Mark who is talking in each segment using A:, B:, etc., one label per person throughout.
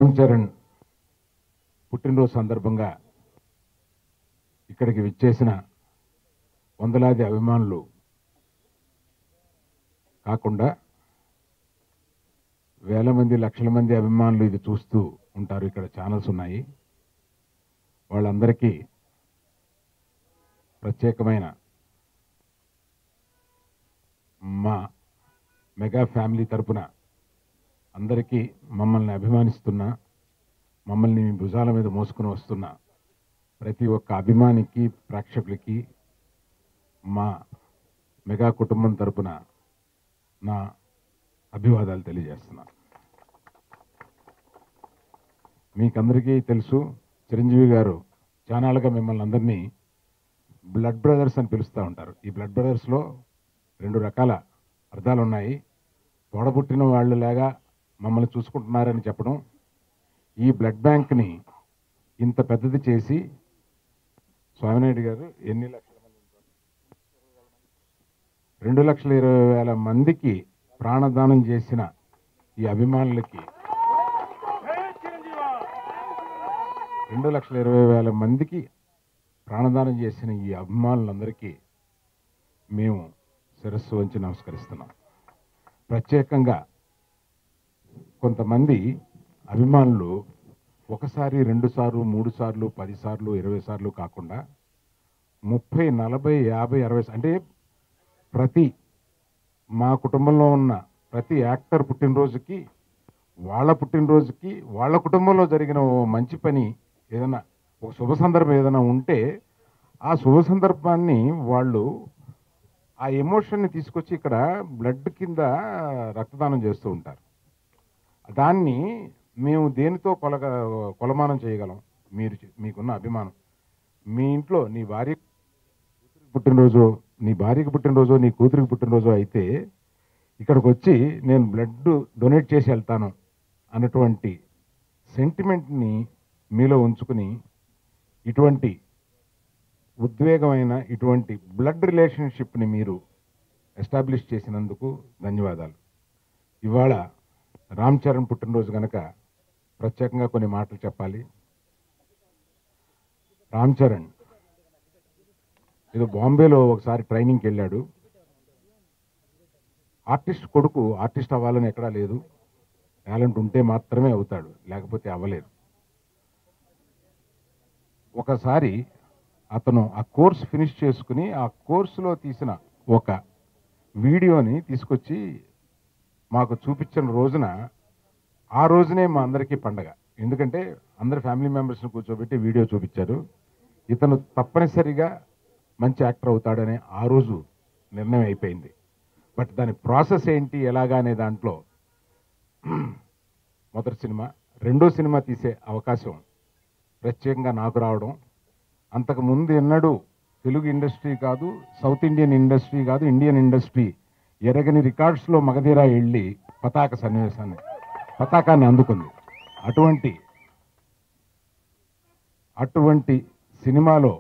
A: రామ్ చరణ్ పుట్టినరోజు సందర్భంగా ఇక్కడికి విచ్చేసిన వందలాది అభిమానులు కాకుండా వేల మంది లక్షల మంది అభిమానులు ఇది చూస్తూ ఉంటారు ఇక్కడ ఛానల్స్ ఉన్నాయి వాళ్ళందరికీ ప్రత్యేకమైన మా మెగా ఫ్యామిలీ తరపున అందరికీ మమ్మల్ని అభిమానిస్తున్న మమ్మల్ని మీ భుజాల మీద మోసుకుని వస్తున్న ప్రతి ఒక్క అభిమానికి ప్రేక్షకులకి మా మెగా కుటుంబం తరపున నా అభివాదాలు తెలియజేస్తున్నా మీకందరికీ తెలుసు చిరంజీవి గారు చానాళ్ళుగా మిమ్మల్ని అందరినీ బ్లడ్ బ్రదర్స్ అని పిలుస్తూ ఉంటారు ఈ బ్లడ్ బ్రదర్స్లో రెండు రకాల అర్థాలు ఉన్నాయి తోడబుట్టిన వాళ్ళు లాగా మమ్మల్ని చూసుకుంటున్నారని చెప్పడం ఈ బ్లడ్ బ్యాంక్ని ఇంత పెద్దది చేసి స్వామినాయుడు గారు ఎన్ని లక్షల మంది ఉంటారు? రెండు లక్షల ఇరవై వేల మందికి ప్రాణదానం చేసిన ఈ అభిమానులకి రెండు లక్షల ఇరవై వేల మందికి ప్రాణదానం చేసిన ఈ అభిమానులందరికీ మేము శిరస్సు వంచి నమస్కరిస్తున్నాం ప్రత్యేకంగా కొంతమంది అభిమానులు ఒకసారి రెండు సార్లు మూడు సార్లు పది సార్లు ఇరవై సార్లు కాకుండా ముప్పై నలభై యాభై అరవై అంటే ప్రతి మా కుటుంబంలో ఉన్న ప్రతి యాక్టర్ పుట్టినరోజుకి వాళ్ళ పుట్టినరోజుకి వాళ్ళ కుటుంబంలో జరిగిన ఓ మంచి పని ఏదైనా ఒక శుభ సందర్భం ఏదైనా ఉంటే ఆ శుభ సందర్భాన్ని వాళ్ళు ఆ ఎమోషన్ని తీసుకొచ్చి ఇక్కడ బ్లడ్ కింద రక్తదానం చేస్తూ ఉంటారు దాన్ని మేము దేనితో కొలగ కొలమానం చేయగలం మీరు చే- మీకున్న అభిమానం మీ ఇంట్లో నీ భార్య పుట్టినరోజు నీ భార్యకి పుట్టినరోజు నీ కూతురికి పుట్టినరోజు అయితే ఇక్కడికి వచ్చి నేను బ్లడ్ డొనేట్ చేసి వెళ్తాను అన్నటువంటి సెంటిమెంట్ని మీలో ఉంచుకుని ఇటువంటి ఉద్వేగమైన ఇటువంటి బ్లడ్ రిలేషన్షిప్ని మీరు ఎస్టాబ్లిష్ చేసినందుకు ధన్యవాదాలు ఇవాళ రామ్ చరణ్ పుట్టినరోజు కనుక ప్రత్యేకంగా కొన్ని మాటలు చెప్పాలి రామ్ చరణ్ ఏదో బాంబేలో ఒకసారి ట్రైనింగ్కి వెళ్ళాడు ఆర్టిస్ట్ కొడుకు ఆర్టిస్ట్ అవ్వాలని ఎక్కడా లేదు టాలెంట్ ఉంటే మాత్రమే అవుతాడు లేకపోతే అవ్వలేరు ఒకసారి అతను ఆ కోర్స్ ఫినిష్ చేసుకుని ఆ కోర్సులో తీసిన ఒక వీడియోని తీసుకొచ్చి మాకు చూపించిన రోజున ఆ రోజునే మా అందరికీ పండగ ఎందుకంటే అందరి ఫ్యామిలీ మెంబర్స్ని కూర్చోబెట్టి వీడియో చూపించారు ఇతను తప్పనిసరిగా మంచి యాక్టర్ అవుతాడనే ఆ రోజు నిర్ణయం అయిపోయింది బట్ దాని ప్రాసెస్ ఏంటి ఎలాగా అనే దాంట్లో మొదటి సినిమా రెండో సినిమా తీసే అవకాశం ప్రత్యేకంగా నాకు రావడం అంతకు ముందు ఎన్నడూ తెలుగు ఇండస్ట్రీ కాదు సౌత్ ఇండియన్ ఇండస్ట్రీ కాదు ఇండియన్ ఇండస్ట్రీ ఎరగని రికార్డ్స్లో మగధీరా వెళ్ళి పతాక సన్నివేశాన్ని పతాకాన్ని అందుకుంది అటువంటి అటువంటి సినిమాలో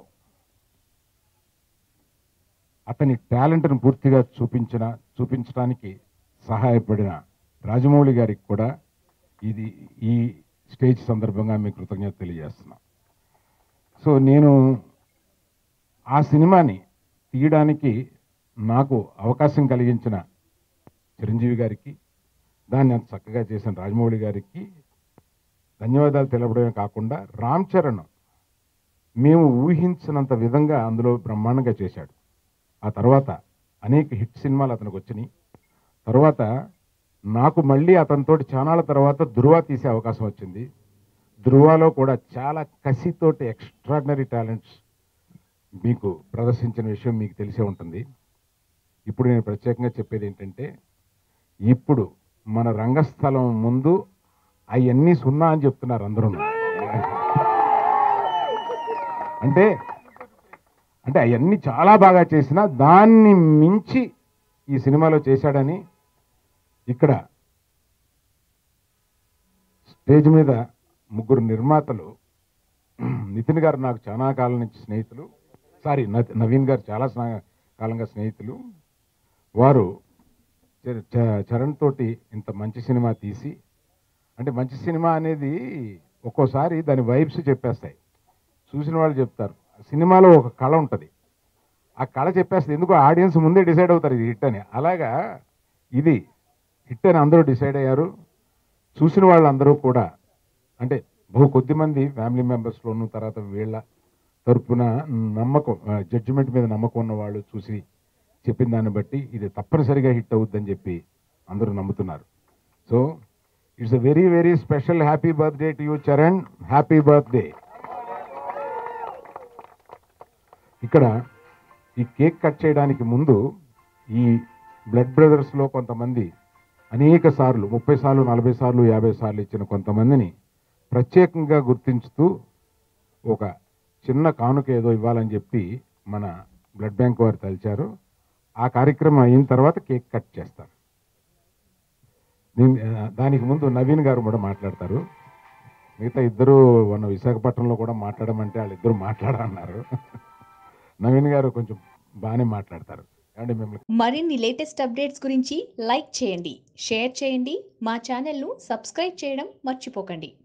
A: అతని టాలెంట్ను పూర్తిగా చూపించిన చూపించడానికి సహాయపడిన రాజమౌళి గారికి కూడా ఇది ఈ స్టేజ్ సందర్భంగా మీ కృతజ్ఞత తెలియజేస్తున్నా సో నేను ఆ సినిమాని తీయడానికి నాకు అవకాశం కలిగించిన చిరంజీవి గారికి దాన్ని అంత చక్కగా చేసిన రాజమౌళి గారికి ధన్యవాదాలు తెలపడమే కాకుండా రామ్ చరణ్ మేము ఊహించినంత విధంగా అందులో బ్రహ్మాండంగా చేశాడు ఆ తర్వాత అనేక హిట్ సినిమాలు అతనికి వచ్చినాయి తర్వాత నాకు మళ్ళీ అతనితోటి చానాల తర్వాత ధృవ తీసే అవకాశం వచ్చింది ధృవలో కూడా చాలా కసితోటి ఎక్స్ట్రాడినరీ టాలెంట్స్ మీకు ప్రదర్శించిన విషయం మీకు తెలిసే ఉంటుంది ఇప్పుడు నేను ప్రత్యేకంగా చెప్పేది ఏంటంటే ఇప్పుడు మన రంగస్థలం ముందు అవన్నీ సున్నా అని చెప్తున్నారు అందరూ అంటే అంటే అవన్నీ చాలా బాగా చేసినా దాన్ని మించి ఈ సినిమాలో చేశాడని ఇక్కడ స్టేజ్ మీద ముగ్గురు నిర్మాతలు నితిన్ గారు నాకు చాలా కాలం నుంచి స్నేహితులు సారీ న- నవీన్ గారు చాలా స్నా- కాలంగా స్నేహితులు వారు చ- చ- చరణ్ తోటి ఇంత మంచి సినిమా తీసి అంటే మంచి సినిమా అనేది ఒక్కోసారి దాని వైబ్స్ చెప్పేస్తాయి చూసిన వాళ్ళు చెప్తారు సినిమాలో ఒక కళ ఉంటుంది ఆ కళ చెప్పేస్తుంది ఎందుకు ఆడియన్స్ ముందే డిసైడ్ అవుతారు ఇది హిట్ అని అలాగా ఇది హిట్ అని అందరూ డిసైడ్ అయ్యారు చూసిన వాళ్ళందరూ కూడా అంటే బహు కొద్ది మంది ఫ్యామిలీ మెంబర్స్లోను తర్వాత వీళ్ళ తరపున నమ్మకం జడ్జిమెంట్ మీద నమ్మకం ఉన్న వాళ్ళు చూసి చెప్పిన దాన్ని బట్టి ఇది తప్పనిసరిగా హిట్ అవుద్దని చెప్పి అందరూ నమ్ముతున్నారు so it's a very very special happy birthday to you Charan happy birthday ఇక్కడ ఈ కేక్ కట్ చేయడానికి ముందు ఈ బ్లడ్ బ్రదర్స్లో కొంతమంది అనేక సార్లు ముప్పై సార్లు నలభై సార్లు యాభై సార్లు ఇచ్చిన కొంతమందిని ప్రత్యేకంగా గుర్తించుతూ ఒక చిన్న కానుక ఏదో ఇవ్వాలని చెప్పి మన బ్లడ్ బ్యాంక్ వారు తలిచారు ఆ కార్యక్రమం అయిన తర్వాత కేక్ కట్ చేస్తారు దీని ఆ, దానికి ముందు నవీన్ గారు కూడా మాట్లాడతారు మిగతా ఇద్దరు మన విశాఖపట్నంలో కూడా మాట్లాడమంటే వాళ్ళిద్దరు మాట్లాడన్నారు నవీన్ గారు కొంచెం బాగానే మాట్లాడతారు ఏమండి మిమ్మల్ని
B: మరిన్ని లేటెస్ట్ అప్డేట్స్ గురించి లైక్ చేయండి షేర్ చేయండి మా ఛానల్ను సబ్స్క్రైబ్ చేయడం మర్చిపోకండి